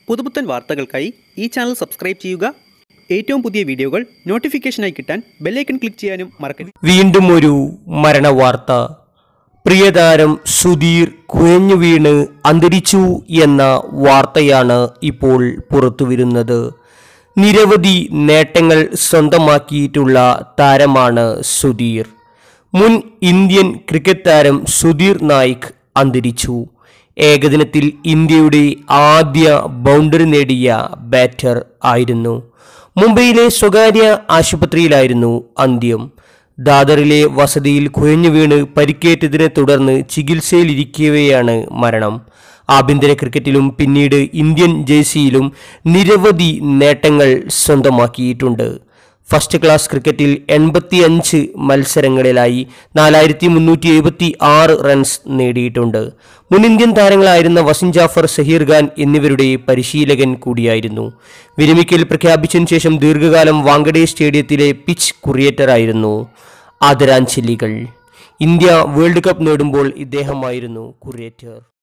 പുതുപുത്തൻ വാർത്തകൾക്കായി ഈ ചാനൽ സബ്സ്ക്രൈബ് ചെയ്യുക ഏറ്റവും പുതിയ വീഡിയോകൾ നോട്ടിഫിക്കേഷനായി കിട്ടാൻ ബെല്ലൈക്കൺ ക്ലിക്ക് ചെയ്യാനും മറക്കരുത് വീണ്ടും ഒരു മരണവാർത്ത പ്രിയതാരം സുധീർ കുഴഞ്ഞു വീണ് അന്തരിച്ചു എന്ന വാർത്തയാണ് ഇപ്പോൾ പുറത്തുവരുന്നത് നിരവധി നേട്ടങ്ങൾ സ്വന്തമാക്കിയിട്ടുള്ള താരമാണ് സുധീർ മുൻ ഇന്ത്യൻ ക്രിക്കറ്റ് താരം സുധീർ നായിക് അന്തരിച്ചു ഏകദിനത്തിൽ ഇന്ത്യയുടെ ആദ്യ ബൗണ്ടറി നേടിയ ബാറ്റർ ആയിരുന്നു മുംബൈയിലെ സ്വകാര്യ ആശുപത്രിയിലായിരുന്നു അന്ത്യം ദാദറിലെ വസതിയിൽ കുഴഞ്ഞു വീണ് പരിക്കേറ്റതിനെ തുടർന്ന് ചികിത്സയിലിരിക്കവെയാണ് മരണം ആഭ്യന്തര ക്രിക്കറ്റിലും പിന്നീട് ഇന്ത്യൻ ജേഴ്സിയിലും നിരവധി നേട്ടങ്ങൾ സ്വന്തമാക്കിയിട്ടുണ്ട് ഫസ്റ്റ് ക്ലാസ് ക്രിക്കറ്റിൽ എൺപത്തിയഞ്ച് മത്സരങ്ങളിലായി നാലായിരത്തി മുന്നൂറ്റി എഴുപത്തി ആറ് റൺസ് നേടിയിട്ടുണ്ട് മുൻ ഇന്ത്യൻ താരങ്ങളായിരുന്ന വസിൻ ജാഫർ സഹീർ ഖാൻ എന്നിവരുടെ പരിശീലകൻ കൂടിയായിരുന്നു വിരമിക്കൽ പ്രഖ്യാപിച്ചതിനു ശേഷം ദീർഘകാലം വാങ്കഡെ സ്റ്റേഡിയത്തിലെ പിച്ച് കുറിയേറ്ററായിരുന്നു ആദരാഞ്ജലികൾ ഇന്ത്യ വേൾഡ് കപ്പ് നേടുമ്പോൾ ഇദ്ദേഹമായിരുന്നു കുറിയേറ്റർ